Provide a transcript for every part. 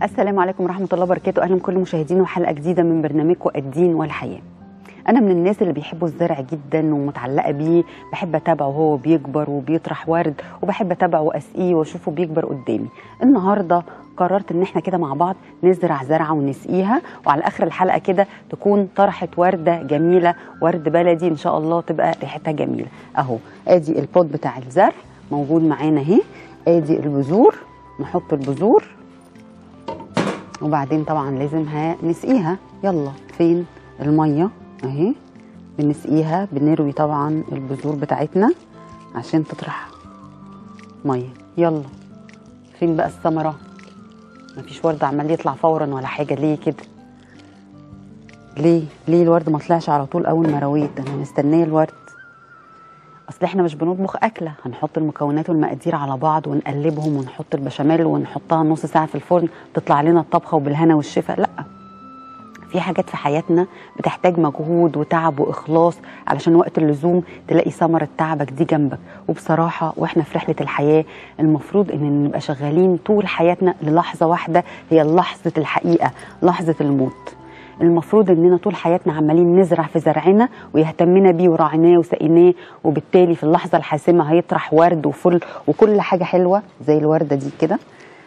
السلام عليكم ورحمة الله وبركاته أهلا بكل مشاهدينا وحلقة جديدة من برنامجكم الدين والحياة أنا من الناس اللي بيحبوا الزرع جدا ومتعلقة بيه بحب أتابعه وهو بيكبر وبيطرح ورد وبحب أتابعه وأسقيه وأشوفه بيكبر قدامي النهاردة قررت إن إحنا كده مع بعض نزرع زرعة ونسقيها وعلى آخر الحلقة كده تكون طرحت وردة جميلة ورد بلدي إن شاء الله تبقى ريحتها جميلة أهو آدي البوت بتاع الزرع موجود معانا أهي آدي البذور نحط البذور وبعدين طبعا لازم نسقيها يلا فين الميه اهي بنسقيها بنروي طبعا البذور بتاعتنا عشان تطرح ميه يلا فين بقى الثمره مفيش ورد عمال يطلع فورا ولا حاجه ليه كده ليه ليه الورد ما طلعش على طول اول ما رويت انا مستنيه الورد اصل احنا مش بنطبخ اكله هنحط المكونات والمقادير على بعض ونقلبهم ونحط البشاميل ونحطها نص ساعه في الفرن تطلع لنا الطبخه وبالهنا والشفا لا في حاجات في حياتنا بتحتاج مجهود وتعب واخلاص علشان وقت اللزوم تلاقي ثمره تعبك دي جنبك وبصراحه واحنا في رحله الحياه المفروض ان نبقى شغالين طول حياتنا للحظه واحده هي لحظه الحقيقه لحظه الموت المفروض اننا طول حياتنا عمالين نزرع في زرعنا ويهتمنا بيه وراعيناه وسقيناه وبالتالي في اللحظه الحاسمه هيطرح ورد وفل وكل حاجه حلوه زي الورده دي كده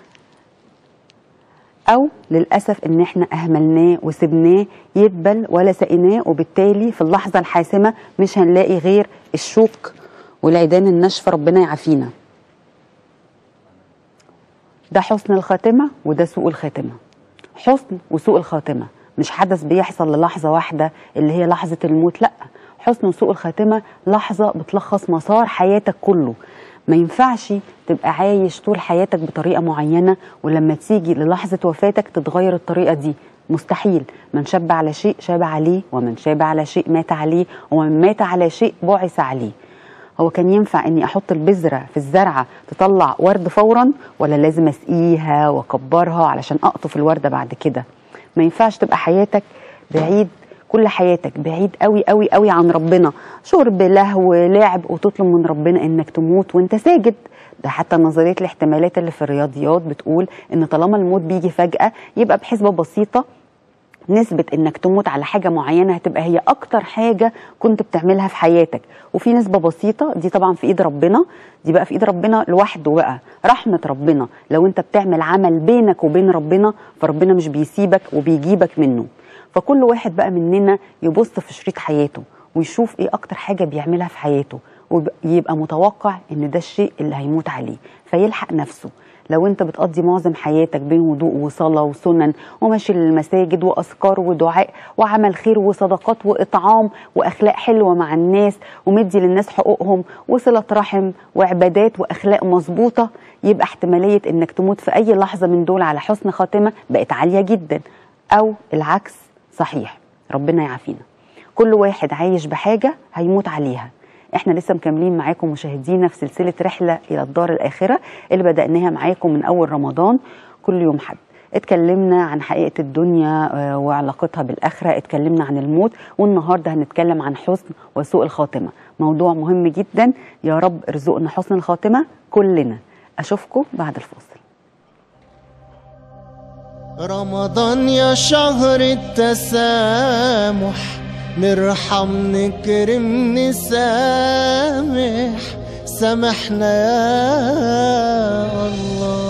او للاسف ان احنا اهملناه وسبناه يدبل ولا سقيناه وبالتالي في اللحظه الحاسمه مش هنلاقي غير الشوك والعيدان الناشفه ربنا يعافينا ده حسن الخاتمه وده سوء الخاتمه حسن وسوء الخاتمه مش حدث بيحصل للحظة واحدة اللي هي لحظة الموت لا حسن وسوء الخاتمة لحظة بتلخص مسار حياتك كله ما ينفعش تبقى عايش طول حياتك بطريقة معينة ولما تيجي للحظة وفاتك تتغير الطريقة دي مستحيل من شاب على شيء شاب عليه ومن شاب على شيء مات عليه ومن مات على شيء بعث عليه هو كان ينفع اني احط البذره في الزرعه تطلع ورد فورا ولا لازم اسقيها واكبرها علشان اقطف الورده بعد كده ما ينفعش تبقى حياتك بعيد كل حياتك بعيد قوي قوي قوي عن ربنا شرب لهو لعب وتطلب من ربنا انك تموت وانت ساجد ده حتى نظريه الاحتمالات اللي في الرياضيات بتقول ان طالما الموت بيجي فجاه يبقى بحسبه بسيطه نسبة انك تموت على حاجة معينة هتبقى هي اكتر حاجة كنت بتعملها في حياتك وفي نسبة بسيطة دي طبعا في ايد ربنا دي بقى في ايد ربنا لوحده بقى رحمة ربنا لو انت بتعمل عمل بينك وبين ربنا فربنا مش بيسيبك وبيجيبك منه فكل واحد بقى مننا يبص في شريط حياته ويشوف ايه اكتر حاجة بيعملها في حياته ويبقى متوقع ان ده الشيء اللي هيموت عليه فيلحق نفسه لو انت بتقضي معظم حياتك بين وضوء وصلاه وسنن وماشي للمساجد واذكار ودعاء وعمل خير وصدقات واطعام واخلاق حلوه مع الناس ومدي للناس حقوقهم وصله رحم وعبادات واخلاق مظبوطه يبقى احتماليه انك تموت في اي لحظه من دول على حسن خاتمه بقت عاليه جدا او العكس صحيح ربنا يعافينا كل واحد عايش بحاجه هيموت عليها احنا لسه مكملين معاكم مشاهدينا في سلسله رحله الى الدار الاخره اللي بداناها معاكم من اول رمضان كل يوم حد اتكلمنا عن حقيقه الدنيا وعلاقتها بالاخره اتكلمنا عن الموت والنهارده هنتكلم عن حسن وسوء الخاتمه موضوع مهم جدا يا رب ارزقنا حسن الخاتمه كلنا اشوفكم بعد الفاصل رمضان يا شهر التسامح نرحم نكرم نسامح سامحنا يا الله